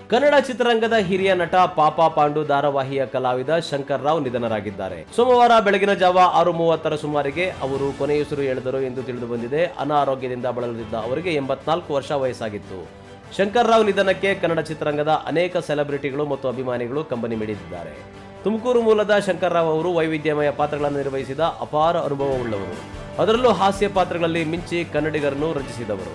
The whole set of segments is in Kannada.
ಕನ್ನಡ ಚಿತ್ರರಂಗದ ಹಿರಿಯ ನಟ ಪಾಪ ಪಾಂಡು ಧಾರಾವಾಹಿಯ ಕಲಾವಿದ ಶಂಕರ್ ರಾವ್ ನಿಧನರಾಗಿದ್ದಾರೆ ಸೋಮವಾರ ಬೆಳಗಿನ ಜಾವ ಆರು ಮೂವತ್ತರ ಸುಮಾರಿಗೆ ಅವರು ಕೊನೆಯುಸಿರು ಎಳೆದರು ಎಂದು ತಿಳಿದು ಬಂದಿದೆ ಅನಾರೋಗ್ಯದಿಂದ ಬಳಲುತ್ತಿದ್ದ ಅವರಿಗೆ ಎಂಬತ್ನಾಲ್ಕು ವರ್ಷ ವಯಸ್ಸಾಗಿತ್ತು ಶಂಕರ್ ರಾವ್ ನಿಧನಕ್ಕೆ ಕನ್ನಡ ಚಿತ್ರರಂಗದ ಅನೇಕ ಸೆಲೆಬ್ರಿಟಿಗಳು ಮತ್ತು ಅಭಿಮಾನಿಗಳು ಕಂಬನಿ ಮಿಡಿದಿದ್ದಾರೆ ತುಮಕೂರು ಮೂಲದ ಶಂಕರ್ ರಾವ್ ಅವರು ವೈವಿಧ್ಯಮಯ ಪಾತ್ರಗಳನ್ನು ನಿರ್ವಹಿಸಿದ ಅಪಾರ ಅನುಭವವುಳ್ಳವರು ಅದರಲ್ಲೂ ಹಾಸ್ಯ ಪಾತ್ರಗಳಲ್ಲಿ ಮಿಂಚಿ ಕನ್ನಡಿಗರನ್ನು ರಂಜಿಸಿದವರು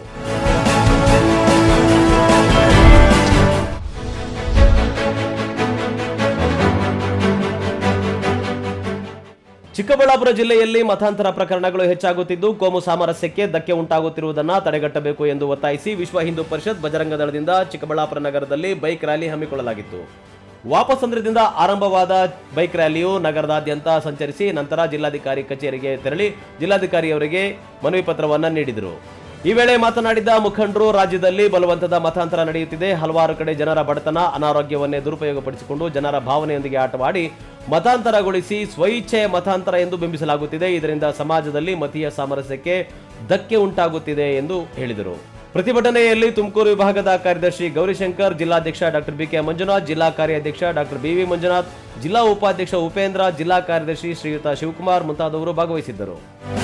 ಚಿಕ್ಕಬಳ್ಳಾಪುರ ಜಿಲ್ಲೆಯಲ್ಲಿ ಮತಾಂತರ ಪ್ರಕರಣಗಳು ಹೆಚ್ಚಾಗುತ್ತಿದ್ದು ಕೋಮು ಸಾಮರಸ್ಯಕ್ಕೆ ಧಕ್ಕೆ ಉಂಟಾಗುತ್ತಿರುವುದನ್ನು ತಡೆಗಟ್ಟಬೇಕು ಎಂದು ಒತ್ತಾಯಿಸಿ ವಿಶ್ವ ಹಿಂದೂ ಪರಿಷತ್ ಬಜರಂಗ ದಳದಿಂದ ಚಿಕ್ಕಬಳ್ಳಾಪುರ ನಗರದಲ್ಲಿ ಬೈಕ್ ರ್ಯಾಲಿ ಹಮ್ಮಿಕೊಳ್ಳಲಾಗಿತ್ತು ವಾಪಸಂದ್ರದಿಂದ ಆರಂಭವಾದ ಬೈಕ್ ರ್ಯಾಲಿಯು ನಗರದಾದ್ಯಂತ ಸಂಚರಿಸಿ ನಂತರ ಜಿಲ್ಲಾಧಿಕಾರಿ ಕಚೇರಿಗೆ ತೆರಳಿ ಜಿಲ್ಲಾಧಿಕಾರಿಯವರಿಗೆ ಮನವಿ ಪತ್ರವನ್ನು ನೀಡಿದರು ಈ ವೇಳೆ ಮಾತನಾಡಿದ ಮುಖಂಡರು ರಾಜ್ಯದಲ್ಲಿ ಬಲವಂತದ ಮತಾಂತರ ನಡೆಯುತ್ತಿದೆ ಹಲವಾರು ಕಡೆ ಜನರ ಬಡತನ ಅನಾರೋಗ್ಯವನ್ನೇ ದುರುಪಯೋಗಪಡಿಸಿಕೊಂಡು ಜನರ ಭಾವನೆಯೊಂದಿಗೆ ಆಟವಾಡಿ ಮತಾಂತರಗೊಳಿಸಿ ಸ್ವಇಚ್ಛೆಯ ಮತಾಂತರ ಎಂದು ಬಿಂಬಿಸಲಾಗುತ್ತಿದೆ ಇದರಿಂದ ಸಮಾಜದಲ್ಲಿ ಮತೀಯ ಸಾಮರಸ್ಯಕ್ಕೆ ಧಕ್ಕೆ ಉಂಟಾಗುತ್ತಿದೆ ಎಂದು ಹೇಳಿದರು ಪ್ರತಿಭಟನೆಯಲ್ಲಿ ತುಮಕೂರು ವಿಭಾಗದ ಕಾರ್ಯದರ್ಶಿ ಗೌರಿಶಂಕರ್ ಜಿಲ್ಲಾಧ್ಯಕ್ಷ ಡಾಕ್ಟರ್ ಬಿಕೆ ಮಂಜುನಾಥ್ ಜಿಲ್ಲಾ ಕಾರ್ಯಾಧ್ಯಕ್ಷ ಡಾಕ್ಟರ್ ಬಿವಿ ಮಂಜುನಾಥ್ ಜಿಲ್ಲಾ ಉಪಾಧ್ಯಕ್ಷ ಉಪೇಂದ್ರ ಜಿಲ್ಲಾ ಕಾರ್ಯದರ್ಶಿ ಶ್ರೀಯುತ ಶಿವಕುಮಾರ್ ಮುಂತಾದವರು ಭಾಗವಹಿಸಿದ್ದರು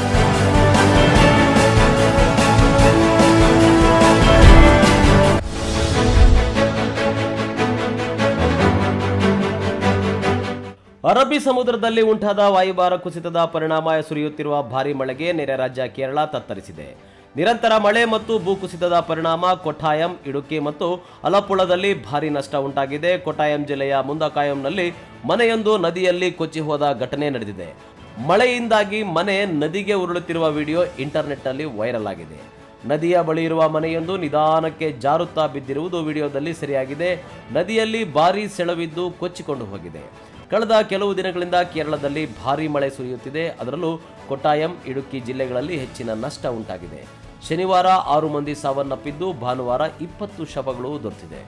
ಅರಬ್ಬಿ ಸಮುದ್ರದಲ್ಲಿ ಉಂಟಾದ ವಾಯುಭಾರ ಕುಸಿತದ ಪರಿಣಾಮ ಸುರಿಯುತ್ತಿರುವ ಭಾರೀ ಮಳೆಗೆ ನೆರೆ ರಾಜ್ಯ ಕೇರಳ ತತ್ತರಿಸಿದೆ ನಿರಂತರ ಮಳೆ ಮತ್ತು ಭೂಕುಸಿತದ ಪರಿಣಾಮ ಕೊಟ್ಟಾಯಂ ಇಡುಕಿ ಮತ್ತು ಅಲಪ್ಪುಳದಲ್ಲಿ ಭಾರೀ ನಷ್ಟ ಉಂಟಾಗಿದೆ ಕೊಟ್ಟಾಯಂ ಜಿಲ್ಲೆಯ ಮುಂದಕಾಯಂನಲ್ಲಿ ಮನೆಯೊಂದು ನದಿಯಲ್ಲಿ ಕೊಚ್ಚಿ ಹೋದ ಘಟನೆ ನಡೆದಿದೆ ಮಳೆಯಿಂದಾಗಿ ಮನೆ ನದಿಗೆ ಉರುಳುತ್ತಿರುವ ವಿಡಿಯೋ ಇಂಟರ್ನೆಟ್ನಲ್ಲಿ ವೈರಲ್ ಆಗಿದೆ ನದಿಯ ಬಳಿ ಇರುವ ಮನೆಯೊಂದು ನಿಧಾನಕ್ಕೆ ಜಾರುತ್ತಾ ಬಿದ್ದಿರುವುದು ವಿಡಿಯೋದಲ್ಲಿ ಸರಿಯಾಗಿದೆ ನದಿಯಲ್ಲಿ ಭಾರೀ ಸೆಳವಿದ್ದು ಕೊಚ್ಚಿಕೊಂಡು ಹೋಗಿದೆ ಕಳೆದ ಕೆಲವು ದಿನಗಳಿಂದ ಕೇರಳದಲ್ಲಿ ಭಾರೀ ಮಳೆ ಸುರಿಯುತ್ತಿದೆ ಅದರಲ್ಲೂ ಕೊಟ್ಟಾಯಂ ಇಡುಕ್ಕಿ ಜಿಲ್ಲೆಗಳಲ್ಲಿ ಹೆಚ್ಚಿನ ನಷ್ಟ ಉಂಟಾಗಿದೆ ಶನಿವಾರ ಆರು ಮಂದಿ ಸಾವನ್ನಪ್ಪಿದ್ದು ಭಾನುವಾರ ಇಪ್ಪತ್ತು ಶವಗಳು ದೊರೆತಿದೆ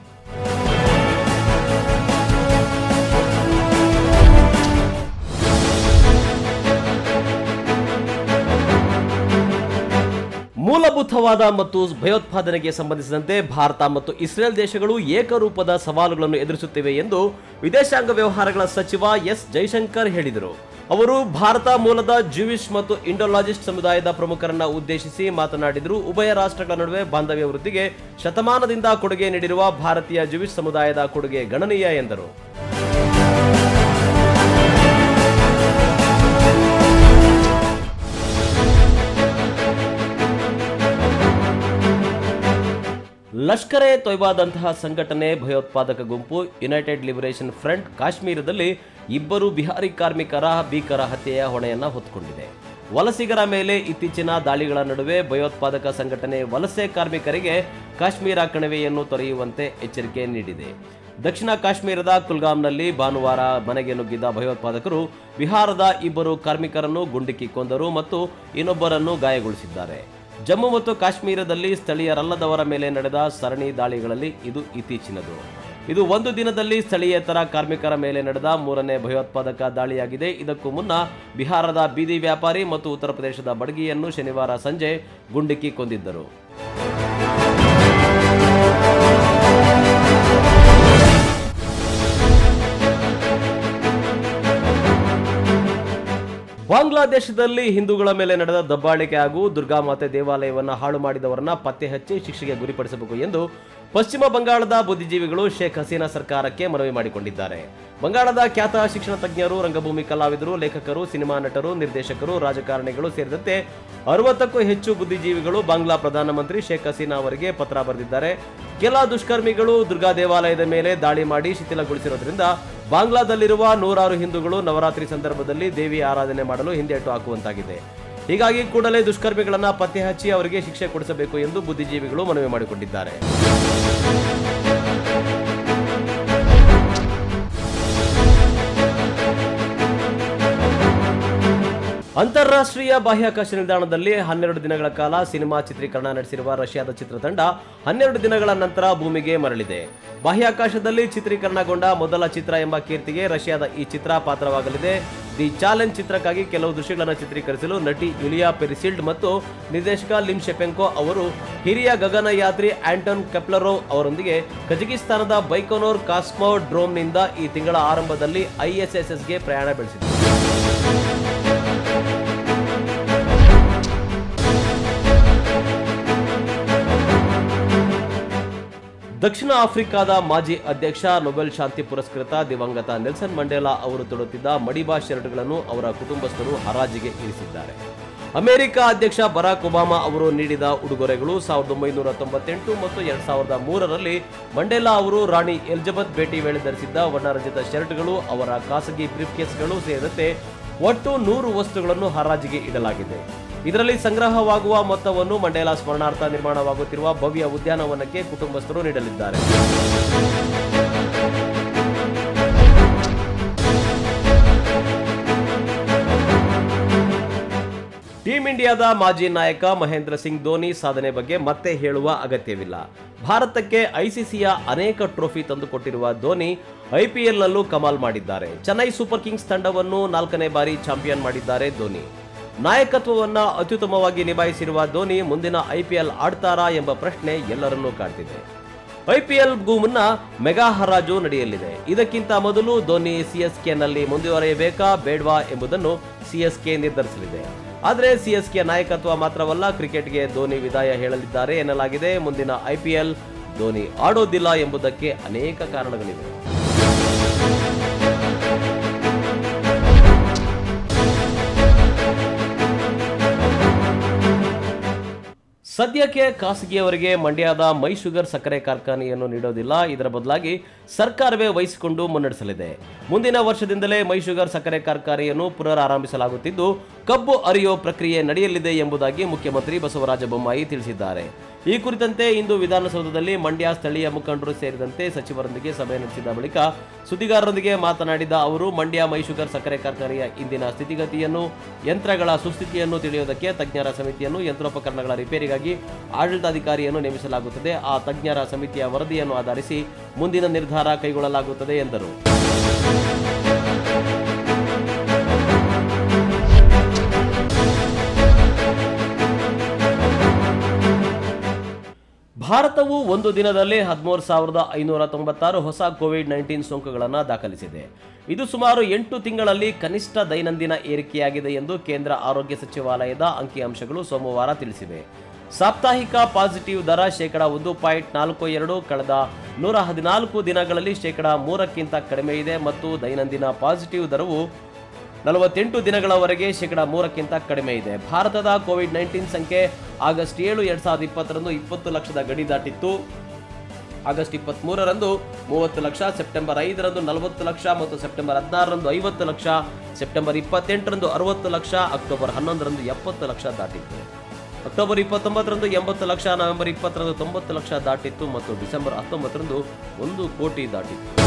ಮೂಲಭೂತವಾದ ಮತ್ತು ಭಯೋತ್ಪಾದನೆಗೆ ಸಂಬಂಧಿಸಿದಂತೆ ಭಾರತ ಮತ್ತು ಇಸ್ರೇಲ್ ದೇಶಗಳು ಏಕರೂಪದ ಸವಾಲುಗಳನ್ನು ಎದುರಿಸುತ್ತಿವೆ ಎಂದು ವಿದೇಶಾಂಗ ವ್ಯವಹಾರಗಳ ಸಚಿವ ಎಸ್ ಜೈಶಂಕರ್ ಹೇಳಿದರು ಅವರು ಭಾರತ ಮೂಲದ ಜೂವಿಶ್ ಮತ್ತು ಇಂಡೋಲಾಜಿಸ್ಟ್ ಸಮುದಾಯದ ಪ್ರಮುಖರನ್ನ ಉದ್ದೇಶಿಸಿ ಮಾತನಾಡಿದರು ಉಭಯ ರಾಷ್ಟ್ರಗಳ ನಡುವೆ ಬಾಂಧವ್ಯ ವೃದ್ಧಿಗೆ ಶತಮಾನದಿಂದ ಕೊಡುಗೆ ನೀಡಿರುವ ಭಾರತೀಯ ಜೂವಿಶ್ ಸಮುದಾಯದ ಕೊಡುಗೆ ಗಣನೀಯ ಎಂದರು ಲಷ್ಕರ್ ಎ ತೊಯ್ಬಾದಂತಹ ಸಂಘಟನೆ ಭಯೋತ್ಪಾದಕ ಗುಂಪು ಯುನೈಟೆಡ್ ಲಿಬರೇಷನ್ ಫ್ರಂಟ್ ಕಾಶ್ಮೀರದಲ್ಲಿ ಇಬ್ಬರು ಬಿಹಾರಿ ಕಾರ್ಮಿಕರ ಭೀಕರ ಹತ್ಯೆಯ ಹೊಣೆಯನ್ನ ಹೊತ್ತುಕೊಂಡಿದೆ ವಲಸಿಗರ ಮೇಲೆ ಇತ್ತೀಚಿನ ದಾಳಿಗಳ ನಡುವೆ ಭಯೋತ್ಪಾದಕ ಸಂಘಟನೆ ವಲಸೆ ಕಾರ್ಮಿಕರಿಗೆ ಕಾಶ್ಮೀರ ಕಣಿವೆಯನ್ನು ತೊರೆಯುವಂತೆ ಎಚ್ಚರಿಕೆ ನೀಡಿದೆ ದಕ್ಷಿಣ ಕಾಶ್ಮೀರದ ಕುಲ್ಗಾಮ್ನಲ್ಲಿ ಭಾನುವಾರ ಮನೆಗೆ ನುಗ್ಗಿದ್ದ ಭಯೋತ್ಪಾದಕರು ಬಿಹಾರದ ಇಬ್ಬರು ಕಾರ್ಮಿಕರನ್ನು ಗುಂಡಿಕ್ಕಿ ಕೊಂದರು ಮತ್ತು ಇನ್ನೊಬ್ಬರನ್ನು ಗಾಯಗೊಳಿಸಿದ್ದಾರೆ ಜಮ್ಮು ಮತ್ತು ಕಾಶ್ಮೀರದಲ್ಲಿ ಸ್ಥಳೀಯರಲ್ಲದವರ ಮೇಲೆ ನಡೆದ ಸರಣಿ ದಾಳಿಗಳಲ್ಲಿ ಇದು ಇತ್ತೀಚಿನದು ಇದು ಒಂದು ದಿನದಲ್ಲಿ ಸ್ಥಳೀಯೇತರ ಕಾರ್ಮಿಕರ ಮೇಲೆ ನಡೆದ ಮೂರನೇ ಭಯೋತ್ಪಾದಕ ದಾಳಿಯಾಗಿದೆ ಇದಕ್ಕೂ ಮುನ್ನ ಬಿಹಾರದ ಬೀದಿ ವ್ಯಾಪಾರಿ ಮತ್ತು ಉತ್ತರ ಪ್ರದೇಶದ ಬಡಗಿಯನ್ನು ಶನಿವಾರ ಸಂಜೆ ಗುಂಡಿಕ್ಕಿ ಕೊಂದಿದ್ದರು ಬಾಂಗ್ಲಾದೇಶದಲ್ಲಿ ಹಿಂದೂಗಳ ಮೇಲೆ ನಡೆದ ದಬ್ಬಾಳಿಕೆ ಹಾಗೂ ದುರ್ಗಾಮಾತೆ ದೇವಾಲಯವನ್ನು ಹಾಳು ಮಾಡಿದವರನ್ನ ಪತ್ತೆ ಹಚ್ಚಿ ಶಿಕ್ಷೆಗೆ ಗುರಿಪಡಿಸಬೇಕು ಎಂದು ಪಶ್ಚಿಮ ಬಂಗಾಳದ ಬುದ್ಧಿಜೀವಿಗಳು ಶೇಖ್ ಹಸೀನಾ ಸರ್ಕಾರಕ್ಕೆ ಮನವಿ ಮಾಡಿಕೊಂಡಿದ್ದಾರೆ ಬಂಗಾಳದ ಖ್ಯಾತ ಶಿಕ್ಷಣ ತಜ್ಞರು ರಂಗಭೂಮಿ ಕಲಾವಿದರು ಲೇಖಕರು ಸಿನಿಮಾ ನಟರು ನಿರ್ದೇಶಕರು ರಾಜಕಾರಣಿಗಳು ಸೇರಿದಂತೆ ಅರವತ್ತಕ್ಕೂ ಹೆಚ್ಚು ಬುದ್ಧಿಜೀವಿಗಳು ಬಾಂಗ್ಲಾ ಪ್ರಧಾನಮಂತ್ರಿ ಶೇಖ್ ಹಸೀನಾ ಅವರಿಗೆ ಪತ್ರ ಬರೆದಿದ್ದಾರೆ ಕೆಲ ದುಷ್ಕರ್ಮಿಗಳು ದುರ್ಗಾ ದೇವಾಲಯದ ಮೇಲೆ ದಾಳಿ ಮಾಡಿ ಶಿಥಿಲಗೊಳಿಸಿರೋದ್ರಿಂದ ಬಾಂಗ್ಲಾದಲ್ಲಿರುವ ನೂರಾರು ಹಿಂದೂಗಳು ನವರಾತ್ರಿ ಸಂದರ್ಭದಲ್ಲಿ ದೇವಿ ಆರಾಧನೆ ಮಾಡಲು ಹಿಂದೇಟು ಹಾಕುವಂತಾಗಿದೆ ಹೀಗಾಗಿ ಕೂಡಲೇ ದುಷ್ಕರ್ಮಿಗಳನ್ನ ಪತ್ತೆ ಹಚ್ಚಿ ಅವರಿಗೆ ಶಿಕ್ಷೆ ಕೊಡಿಸಬೇಕು ಎಂದು ಬುದ್ಧಿಜೀವಿಗಳು ಮನವಿ ಮಾಡಿಕೊಂಡಿದ್ದಾರೆ ಅಂತಾರಾಷ್ಟ್ರೀಯ ಬಾಹ್ಯಾಕಾಶ ನಿಲ್ದಾಣದಲ್ಲಿ ಹನ್ನೆರಡು ದಿನಗಳ ಕಾಲ ಸಿನಿಮಾ ಚಿತ್ರೀಕರಣ ನಡೆಸಿರುವ ರಷ್ಯಾದ ಚಿತ್ರತಂಡ ಹನ್ನೆರಡು ದಿನಗಳ ನಂತರ ಭೂಮಿಗೆ ಮರಳಿದೆ ಬಾಹ್ಯಾಕಾಶದಲ್ಲಿ ಚಿತ್ರೀಕರಣಗೊಂಡ ಮೊದಲ ಚಿತ್ರ ಎಂಬ ಕೀರ್ತಿಗೆ ರಷ್ಯಾದ ಈ ಚಿತ್ರ ಪಾತ್ರವಾಗಲಿದೆ ದಿ ಚಾಲೆಂಜ್ ಚಿತ್ರಕ್ಕಾಗಿ ಕೆಲವು ದೃಶ್ಯಗಳನ್ನು ಚಿತ್ರೀಕರಿಸಲು ನಟಿ ಯುಲಿಯಾ ಪೆರಿಸಿಲ್ಡ್ ಮತ್ತು ನಿರ್ದೇಶಕ ಲಿಮ್ ಶೆಪೆಂಕೋ ಅವರು ಹಿರಿಯ ಗಗನಯಾತ್ರಿ ಆಂಟನ್ ಕೆಪ್ಲರೋವ್ ಅವರೊಂದಿಗೆ ಕಜಕಿಸ್ತಾನದ ಬೈಕೋನೋರ್ ಕಾಸ್ಮೋ ಡ್ರೋಮ್ನಿಂದ ಈ ತಿಂಗಳ ಆರಂಭದಲ್ಲಿ ಐಎಸ್ಎಸ್ಎಸ್ಗೆ ಪ್ರಯಾಣ ಬೆಳೆಸಿದರು ದಕ್ಷಿಣ ಆಫ್ರಿಕಾದ ಮಾಜಿ ಅಧ್ಯಕ್ಷ ನೊಬೆಲ್ ಶಾಂತಿ ಪುರಸ್ಕೃತ ದಿವಂಗತ ನೆಲ್ಸನ್ ಮಂಡೇಲಾ ಅವರು ತೊಡುತ್ತಿದ್ದ ಮಡಿಬಾ ಶರ್ಟ್ಗಳನ್ನು ಅವರ ಕುಟುಂಬಸ್ಥರು ಹರಾಜಿಗೆ ಇರಿಸಿದ್ದಾರೆ ಅಮೆರಿಕ ಅಧ್ಯಕ್ಷ ಬರಾಕ್ ಒಬಾಮಾ ಅವರು ನೀಡಿದ ಉಡುಗೊರೆಗಳು ಸಾವಿರದ ಒಂಬೈನೂರ ತೊಂಬತ್ತೆಂಟು ಮತ್ತು ಎರಡ್ ಸಾವಿರದ ಮೂರರಲ್ಲಿ ಮಂಡೇಲಾ ಅವರು ರಾಣಿ ಎಲಿಜಬೆತ್ ಭೇಟಿ ವೇಳೆ ಧರಿಸಿದ್ದ ವರ್ಣರಂಜಿತ ಶರ್ಟ್ಗಳು ಅವರ ಖಾಸಗಿ ಬ್ರೀಫ್ ಕೇಸ್ಗಳು ಸೇರಿದಂತೆ ಒಟ್ಟು ನೂರು ವಸ್ತುಗಳನ್ನು ಹರಾಜಿಗೆ ಇಡಲಾಗಿದೆ ಇದರಲ್ಲಿ ಸಂಗ್ರಹವಾಗುವ ಮೊತ್ತವನ್ನು ಮಂಡೇಲಾ ಸ್ಮರಣಾರ್ಥ ನಿರ್ಮಾಣವಾಗುತ್ತಿರುವ ಭವ್ಯ ಉದ್ಯಾನವನಕ್ಕೆ ಕುಟುಂಬಸ್ಥರು ನೀಡಲಿದ್ದಾರೆ ಟೀಂ ಇಂಡಿಯಾದ ಮಾಜಿ ನಾಯಕ ಮಹೇಂದ್ರ ಸಿಂಗ್ ಧೋನಿ ಸಾಧನೆ ಬಗ್ಗೆ ಮತ್ತೆ ಹೇಳುವ ಅಗತ್ಯವಿಲ್ಲ ಭಾರತಕ್ಕೆ ಐಸಿಸಿಯ ಅನೇಕ ಟ್ರೋಫಿ ತಂದುಕೊಟ್ಟಿರುವ ಧೋನಿ ಐಪಿಎಲ್ನಲ್ಲೂ ಕಮಾಲ್ ಮಾಡಿದ್ದಾರೆ ಚೆನ್ನೈ ಸೂಪರ್ ಕಿಂಗ್ಸ್ ತಂಡವನ್ನು ನಾಲ್ಕನೇ ಬಾರಿ ಚಾಂಪಿಯನ್ ಮಾಡಿದ್ದಾರೆ ಧೋನಿ ನಾಯಕತ್ವವನ್ನ ಅತ್ಯುತ್ತಮವಾಗಿ ನಿಭಾಯಿಸಿರುವ ಧೋನಿ ಮುಂದಿನ ಐಪಿಎಲ್ ಆಡ್ತಾರಾ ಎಂಬ ಪ್ರಶ್ನೆ ಎಲ್ಲರನ್ನೂ ಕಾಡ್ತಿದೆ ಐಪಿಎಲ್ಗೂ ಮುನ್ನ ಮೆಗಾ ಹರಾಜು ನಡೆಯಲಿದೆ ಇದಕ್ಕಿಂತ ಮೊದಲು ಧೋನಿ ಸಿಎಸ್ಕೆನಲ್ಲಿ ಮುಂದುವರಿಯಬೇಕಾ ಬೇಡ್ವಾ ಎಂಬುದನ್ನು ಸಿಎಸ್ಕೆ ನಿರ್ಧರಿಸಲಿದೆ ಆದರೆ ಸಿಎಸ್ಕೆ ನಾಯಕತ್ವ ಮಾತ್ರವಲ್ಲ ಕ್ರಿಕೆಟ್ಗೆ ಧೋನಿ ವಿದಾಯ ಹೇಳಲಿದ್ದಾರೆ ಎನ್ನಲಾಗಿದೆ ಮುಂದಿನ ಐಪಿಎಲ್ ಧೋನಿ ಆಡೋದಿಲ್ಲ ಎಂಬುದಕ್ಕೆ ಅನೇಕ ಕಾರಣಗಳಿವೆ ಸದ್ಯಕ್ಕೆ ಖಾಸಗಿಯವರಿಗೆ ಮಂಡ್ಯದ ಮೈ ಶುಗರ್ ಸಕ್ಕರೆ ಕಾರ್ಖಾನೆಯನ್ನು ನೀಡೋದಿಲ್ಲ ಇದರ ಬದಲಾಗಿ ಸರ್ಕಾರವೇ ವಹಿಸಿಕೊಂಡು ಮುನ್ನಡೆಸಲಿದೆ ಮುಂದಿನ ವರ್ಷದಿಂದಲೇ ಮೈ ಶುಗರ್ ಸಕ್ಕರೆ ಕಾರ್ಖಾನೆಯನ್ನು ಪುನರಾರಂಭಿಸಲಾಗುತ್ತಿದ್ದು ಕಬ್ಬು ಅರಿಯೋ ಪ್ರಕ್ರಿಯೆ ನಡೆಯಲಿದೆ ಎಂಬುದಾಗಿ ಮುಖ್ಯಮಂತ್ರಿ ಬಸವರಾಜ ಬೊಮ್ಮಾಯಿ ತಿಳಿಸಿದ್ದಾರೆ ಈ ಕುರಿತಂತೆ ಇಂದು ವಿಧಾನಸೌಧದಲ್ಲಿ ಮಂಡ್ಯ ಸ್ಥಳೀಯ ಮುಖಂಡರು ಸೇರಿದಂತೆ ಸಚಿವರೊಂದಿಗೆ ಸಭೆ ನಡೆಸಿದ ಬಳಿಕ ಸುದ್ದಿಗಾರರೊಂದಿಗೆ ಮಾತನಾಡಿದ ಅವರು ಮಂಡ್ಯ ಮೈ ಶುಗರ್ ಸಕ್ಕರೆ ಕಾರ್ಖಾನೆಯ ಇಂದಿನ ಸ್ಥಿತಿಗತಿಯನ್ನು ಯಂತ್ರಗಳ ಸುಸ್ಥಿತಿಯನ್ನು ತಿಳಿಯುವುದಕ್ಕೆ ತಜ್ಞರ ಸಮಿತಿಯನ್ನು ಯಂತ್ರೋಪಕರಣಗಳ ರಿಪೇರಿಗಾಗಿ ಆಡಳಿತಾಧಿಕಾರಿಯನ್ನು ನೇಮಿಸಲಾಗುತ್ತದೆ ಆ ತಜ್ಞರ ಸಮಿತಿಯ ವರದಿಯನ್ನು ಆಧರಿಸಿ ಮುಂದಿನ ನಿರ್ಧಾರ ಕೈಗೊಳ್ಳಲಾಗುತ್ತದೆ ಎಂದರು ಭಾರತವು ಒಂದು ದಿನದಲ್ಲಿ ಹದಿಮೂರು ಸಾವಿರದ ಐನೂರ ತೊಂಬತ್ತಾರು ಹೊಸ ಕೋವಿಡ್ ನೈನ್ಟೀನ್ ಸೋಂಕುಗಳನ್ನು ದಾಖಲಿಸಿದೆ ಇದು ಸುಮಾರು ಎಂಟು ತಿಂಗಳಲ್ಲಿ ಕನಿಷ್ಠ ದೈನಂದಿನ ಏರಿಕೆಯಾಗಿದೆ ಎಂದು ಕೇಂದ್ರ ಆರೋಗ್ಯ ಸಚಿವಾಲಯದ ಅಂಕಿಅಂಶಗಳು ಸೋಮವಾರ ತಿಳಿಸಿವೆ ಸಾಪ್ತಾಹಿಕ ಪಾಸಿಟಿವ್ ದರ ಶೇಕಡ ಒಂದು ಪಾಯಿಂಟ್ ನಾಲ್ಕು ಎರಡು ಕಳೆದ ನೂರ ಹದಿನಾಲ್ಕು ದಿನಗಳಲ್ಲಿ ಶೇಕಡ ಮೂರಕ್ಕಿಂತ ಕಡಿಮೆ ಇದೆ ಮತ್ತು ದೈನಂದಿನ ಪಾಸಿಟಿವ್ ದರವು ನಲವತ್ತೆಂಟು ದಿನಗಳವರೆಗೆ ಶೇಕಡ ಮೂರಕ್ಕಿಂತ ಕಡಿಮೆ ಇದೆ ಭಾರತದ ಕೋವಿಡ್ ನೈನ್ಟೀನ್ ಸಂಖ್ಯೆ ಆಗಸ್ಟ್ ಏಳು ಎರಡ್ ಸಾವಿರದ ಇಪ್ಪತ್ತರಂದು ಇಪ್ಪತ್ತು ಲಕ್ಷದ ಗಡಿ ದಾಟಿತ್ತು ಆಗಸ್ಟ್ ಇಪ್ಪತ್ಮೂರರಂದು ಮೂವತ್ತು ಲಕ್ಷ ಸೆಪ್ಟೆಂಬರ್ ಐದರಂದು ನಲವತ್ತು ಲಕ್ಷ ಮತ್ತು ಸೆಪ್ಟೆಂಬರ್ ಹದಿನಾರರಂದು ಐವತ್ತು ಲಕ್ಷ ಸೆಪ್ಟೆಂಬರ್ ಇಪ್ಪತ್ತೆಂಟರಂದು ಅರವತ್ತು ಲಕ್ಷ ಅಕ್ಟೋಬರ್ ಹನ್ನೊಂದರಂದು ಎಪ್ಪತ್ತು ಲಕ್ಷ ದಾಟಿತ್ತು ಅಕ್ಟೋಬರ್ ಇಪ್ಪತ್ತೊಂಬತ್ತರಂದು ಎಂಬತ್ತು ಲಕ್ಷ ನವೆಂಬರ್ ಇಪ್ಪತ್ತರಂದು ತೊಂಬತ್ತು ಲಕ್ಷ ದಾಟಿತ್ತು ಮತ್ತು ಡಿಸೆಂಬರ್ ಹತ್ತೊಂಬತ್ತರಂದು ಒಂದು ಕೋಟಿ ದಾಟಿತ್ತು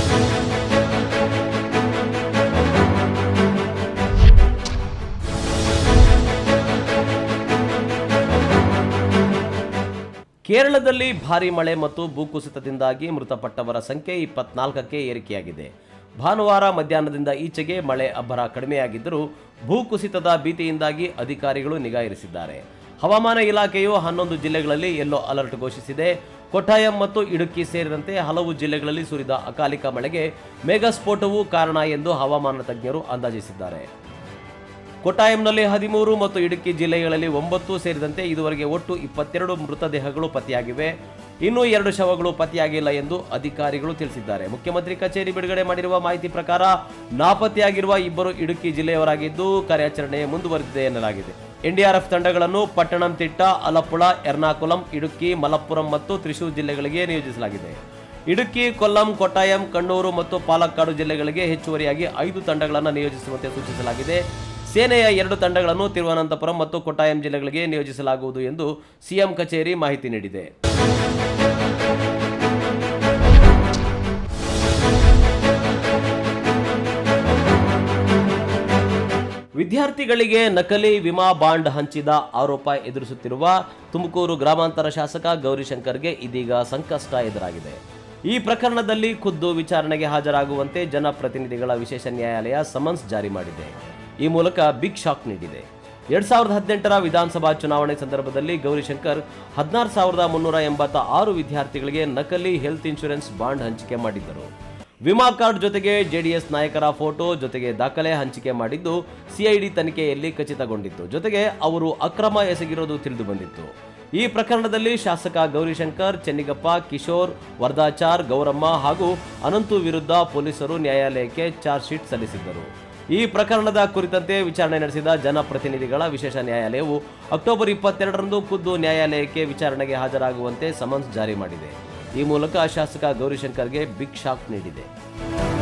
ಕೇರಳದಲ್ಲಿ ಭಾರೀ ಮಳೆ ಮತ್ತು ಭೂಕುಸಿತದಿಂದಾಗಿ ಮೃತಪಟ್ಟವರ ಸಂಖ್ಯೆ ಇಪ್ಪತ್ನಾಲ್ಕಕ್ಕೆ ಏರಿಕೆಯಾಗಿದೆ ಭಾನುವಾರ ಮಧ್ಯಾಹ್ನದಿಂದ ಈಚೆಗೆ ಮಳೆ ಅಬ್ಬರ ಕಡಿಮೆಯಾಗಿದ್ದರೂ ಭೂಕುಸಿತದ ಭೀತಿಯಿಂದಾಗಿ ಅಧಿಕಾರಿಗಳು ನಿಗಾ ಇರಿಸಿದ್ದಾರೆ ಹವಾಮಾನ ಇಲಾಖೆಯು ಹನ್ನೊಂದು ಜಿಲ್ಲೆಗಳಲ್ಲಿ ಯೆಲ್ಲೋ ಅಲರ್ಟ್ ಘೋಷಿಸಿದೆ ಕೊಟ್ಟಾಯಂ ಮತ್ತು ಇಡುಕ್ಕಿ ಸೇರಿದಂತೆ ಹಲವು ಜಿಲ್ಲೆಗಳಲ್ಲಿ ಸುರಿದ ಅಕಾಲಿಕ ಮಳೆಗೆ ಮೇಘಸ್ಫೋಟವೂ ಕಾರಣ ಎಂದು ಹವಾಮಾನ ತಜ್ಞರು ಅಂದಾಜಿಸಿದ್ದಾರೆ ಕೊಟ್ಟಾಯಂನಲ್ಲಿ ಹದಿಮೂರು ಮತ್ತು ಇಡುಕ್ಕಿ ಜಿಲ್ಲೆಗಳಲ್ಲಿ ಒಂಬತ್ತು ಸೇರಿದಂತೆ ಇದುವರೆಗೆ ಒಟ್ಟು ಇಪ್ಪತ್ತೆರಡು ಮೃತದೇಹಗಳು ಪತ್ತೆಯಾಗಿವೆ ಇನ್ನೂ ಎರಡು ಶವಗಳು ಪತ್ತೆಯಾಗಿಲ್ಲ ಎಂದು ಅಧಿಕಾರಿಗಳು ತಿಳಿಸಿದ್ದಾರೆ ಮುಖ್ಯಮಂತ್ರಿ ಕಚೇರಿ ಬಿಡುಗಡೆ ಮಾಡಿರುವ ಮಾಹಿತಿ ಪ್ರಕಾರ ನಾಪತ್ತೆಯಾಗಿರುವ ಇಬ್ಬರು ಇಡುಕ್ಕಿ ಜಿಲ್ಲೆಯವರಾಗಿದ್ದು ಕಾರ್ಯಾಚರಣೆ ಮುಂದುವರೆದಿದೆ ಎನ್ನಲಾಗಿದೆ ಎನ್ಡಿಆರ್ಎಫ್ ತಂಡಗಳನ್ನು ಪಟ್ಟಣಂತಿಟ್ಟ ಅಲಪ್ಪುಳ ಎರ್ನಾಕುಲಂ ಇಡುಕ್ಕಿ ಮಲಪ್ಪುರಂ ಮತ್ತು ತ್ರಿಶೂರ್ ಜಿಲ್ಲೆಗಳಿಗೆ ನಿಯೋಜಿಸಲಾಗಿದೆ ಇಡುಕ್ಕಿ ಕೊಲ್ಲಂ ಕೊಟ್ಟಾಯಂ ಕಣ್ಣೂರು ಮತ್ತು ಪಾಲಕ್ಕಾಡು ಜಿಲ್ಲೆಗಳಿಗೆ ಹೆಚ್ಚುವರಿಯಾಗಿ ಐದು ತಂಡಗಳನ್ನು ನಿಯೋಜಿಸುವಂತೆ ಸೂಚಿಸಲಾಗಿದೆ ಸೇನೆಯ ಎರಡು ತಂಡಗಳನ್ನು ತಿರುವನಂತಪುರಂ ಮತ್ತು ಕೊಟ್ಟಾಯಂ ಜಿಲ್ಲೆಗಳಿಗೆ ನಿಯೋಜಿಸಲಾಗುವುದು ಎಂದು ಸಿಎಂ ಕಚೇರಿ ಮಾಹಿತಿ ನೀಡಿದೆ ವಿದ್ಯಾರ್ಥಿಗಳಿಗೆ ನಕಲಿ ವಿಮಾ ಬಾಂಡ್ ಹಂಚಿದ ಆರೋಪ ಎದುರಿಸುತ್ತಿರುವ ತುಮಕೂರು ಗ್ರಾಮಾಂತರ ಶಾಸಕ ಗೌರಿಶಂಕರ್ಗೆ ಇದೀಗ ಸಂಕಷ್ಟ ಎದುರಾಗಿದೆ ಈ ಪ್ರಕರಣದಲ್ಲಿ ಖುದ್ದು ವಿಚಾರಣೆಗೆ ಹಾಜರಾಗುವಂತೆ ಜನಪ್ರತಿನಿಧಿಗಳ ವಿಶೇಷ ನ್ಯಾಯಾಲಯ ಸಮನ್ಸ್ ಜಾರಿ ಮಾಡಿದೆ ಈ ಮೂಲಕ ಬಿಗ್ ಶಾಕ್ ನೀಡಿದೆ ಎರಡ್ ಸಾವಿರದ ಹದಿನೆಂಟರ ವಿಧಾನಸಭಾ ಚುನಾವಣೆ ಸಂದರ್ಭದಲ್ಲಿ ಗೌರಿಶಂಕರ್ ಹದಿನಾರು ಸಾವಿರದ ಮುನ್ನೂರ ಎಂಬತ್ತ ಆರು ವಿದ್ಯಾರ್ಥಿಗಳಿಗೆ ನಕಲಿ ಹೆಲ್ತ್ ಇನ್ಶೂರೆನ್ಸ್ ಬಾಂಡ್ ಹಂಚಿಕೆ ಮಾಡಿದ್ದರು ವಿಮಾ ಕಾರ್ಡ್ ಜೊತೆಗೆ ಜೆಡಿಎಸ್ ನಾಯಕರ ಫೋಟೋ ಜೊತೆಗೆ ದಾಖಲೆ ಹಂಚಿಕೆ ಮಾಡಿದ್ದು ಸಿಐಡಿ ತನಿಖೆಯಲ್ಲಿ ಖಚಿತಗೊಂಡಿತ್ತು ಜೊತೆಗೆ ಅವರು ಅಕ್ರಮ ಎಸಗಿರೋದು ತಿಳಿದು ಬಂದಿತ್ತು ಈ ಪ್ರಕರಣದಲ್ಲಿ ಶಾಸಕ ಗೌರಿಶಂಕರ್ ಚೆನ್ನಿಗಪ್ಪ ಕಿಶೋರ್ ವರ್ಧಾಚಾರ್ ಗೌರಮ್ಮ ಹಾಗೂ ಅನಂತು ವಿರುದ್ಧ ಪೊಲೀಸರು ನ್ಯಾಯಾಲಯಕ್ಕೆ ಚಾರ್ಜ್ ಶೀಟ್ ಸಲ್ಲಿಸಿದ್ದರು ಈ ಪ್ರಕರಣದ ಕುರಿತಂತೆ ವಿಚಾರಣೆ ನಡೆಸಿದ ಜನಪ್ರತಿನಿಧಿಗಳ ವಿಶೇಷ ನ್ಯಾಯಾಲಯವು ಅಕ್ಟೋಬರ್ ಇಪ್ಪತ್ತೆರಡರಂದು ಖುದ್ದು ನ್ಯಾಯಾಲಯಕ್ಕೆ ವಿಚಾರಣೆಗೆ ಹಾಜರಾಗುವಂತೆ ಸಮನ್ಸ್ ಜಾರಿ ಮಾಡಿದೆ ಈ ಮೂಲಕ ಶಾಸಕ ಗೌರಿಶಂಕರ್ಗೆ ಬಿಗ್ ಶಾಕ್ ನೀಡಿದೆ